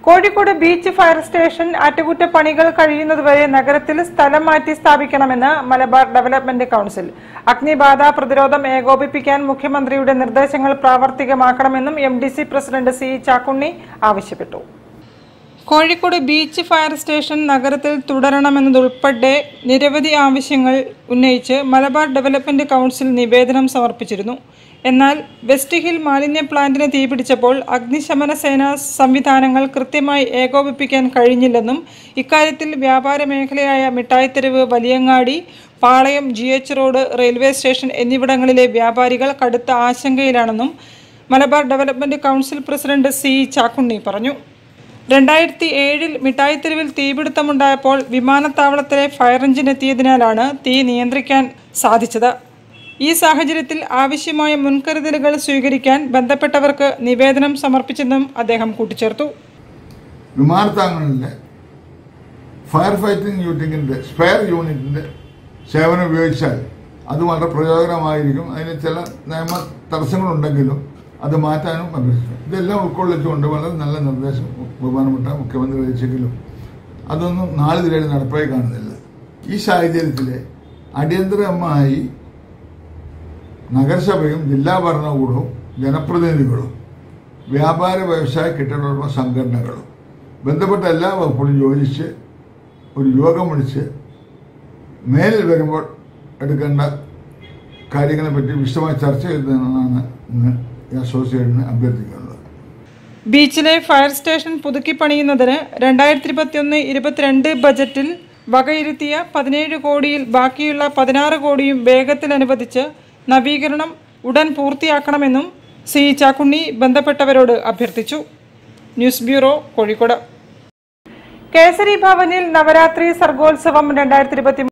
Kozhikode beach fire station അറ്റകുറ്റപ്പണികൾ കഴിയുന്നതുവരെ നഗരത്തിൽ സ്ഥലം മാറ്റി സ്ഥാപിക്കണമെന്ന് മലബാർ ഡെവലപ്മെന്റ് കൌൺസിൽ അഗ്നിബാധ പ്രതിരോധം ഏകോപിപ്പിക്കാൻ മുഖ്യമന്ത്രിയുടെ നിർദ്ദേശങ്ങൾ പ്രാവർത്തികമാക്കണമെന്നും എം പ്രസിഡന്റ് സി ചാക്കുണ്ണി ആവശ്യപ്പെട്ടു കോഴിക്കോട് ബീച്ച് ഫയർ സ്റ്റേഷൻ നഗരത്തിൽ തുടരണമെന്നതുൾപ്പെടെ നിരവധി ആവശ്യങ്ങൾ ഉന്നയിച്ച് മലബാർ ഡെവലപ്മെന്റ് കൗൺസിൽ നിവേദനം സമർപ്പിച്ചിരുന്നു എന്നാൽ വെസ്റ്റ് ഹിൽ മാലിന്യ പ്ലാന്റിന് തീപിടിച്ചപ്പോൾ അഗ്നിശമന സേനാ സംവിധാനങ്ങൾ കൃത്യമായി ഏകോപിപ്പിക്കാൻ കഴിഞ്ഞില്ലെന്നും ഇക്കാര്യത്തിൽ വ്യാപാര മേഖലയായ Mithayitheruvu Valiyangadi Palayam G H road railway station എന്നിവിടങ്ങളിലെ വ്യാപാരികൾ കടുത്ത ആശങ്കയിലാണെന്നും Malabar development council president C Chakkunni പറഞ്ഞു രണ്ടായിരത്തി ഏഴിൽ മിഠായിത്തെരുവിൽ തീപിടുത്തമുണ്ടായപ്പോൾ വിമാനത്താവളത്തിലെ ഫയർ എഞ്ചിൻ എത്തിയതിനാലാണ് തീ നിയന്ത്രിക്കാൻ സാധിച്ചത് ഈ സാഹചര്യത്തിൽ ആവശ്യമായ മുൻകരുതലുകൾ സ്വീകരിക്കാൻ ബന്ധപ്പെട്ടവർക്ക് നിവേദനം സമർപ്പിച്ചെന്നും അദ്ദേഹം കൂട്ടിച്ചേർത്തു വിമാനത്താവളങ്ങളിലെ ഫയർ ഫൈറ്റിംഗ് യൂണിറ്റിന്റെ സ്പെയർ യൂണിറ്റിന്റെ സേവനം ഉപയോഗിച്ചാൽ അത് വളരെ പ്രയോജനമായിരിക്കും അതിന് ചില നിയമ തടസ്സങ്ങളുണ്ടെങ്കിലും അത് മാറ്റാനും അഭ്യർത്ഥിക്കും ഇതെല്ലാം ഉൾക്കൊള്ളിച്ചുകൊണ്ട് വളരെ നല്ല നിർദ്ദേശം ബഹുമാനപ്പെട്ട മുഖ്യമന്ത്രി അറിയിച്ചെങ്കിലും അതൊന്നും നാളിതുവരെ നടപ്പായി കാണുന്നില്ല ഈ സാഹചര്യത്തിൽ അടിയന്തരമായി നഗരസഭയും ജില്ലാ ഭരണകൂടവും ജനപ്രതിനിധികളും വ്യാപാര വ്യവസായ കെട്ടിടോടൊപ്പ സംഘടനകളും ബന്ധപ്പെട്ട എല്ലാ വകുപ്പുകളും യോജിച്ച് ഒരു യോഗം വിളിച്ച് മേലിൽ വരുമ്പോൾ എടുക്കേണ്ട കാര്യങ്ങളെ പറ്റി വിശദമായി ചർച്ച ചെയ്തതെന്നാണ് ഇന്ന് ഈ അസോസിയേഷന് അഭ്യർത്ഥിക്കുന്നത് ബീച്ചിലെ ഫയർ സ്റ്റേഷൻ പുതുക്കി പണിയുന്നതിന് രണ്ടായിരത്തി ഇരുപത്തിയൊന്ന് ഇരുപത്തിരണ്ട് ബജറ്റിൽ വകയിരുത്തിയ പതിനേഴ് കോടിയിൽ ബാക്കിയുള്ള പതിനാറ് കോടിയും വേഗത്തിൽ അനുവദിച്ച് നവീകരണം ഉടൻ പൂർത്തിയാക്കണമെന്നും സി ചാക്കുണ്ണി ബന്ധപ്പെട്ടവരോട് അഭ്യർത്ഥിച്ചു ന്യൂസ് ബ്യൂറോ കോഴിക്കോട് കേസരി ഭവനിൽ നവരാത്രി സർഗോത്സവം രണ്ടായിരത്തി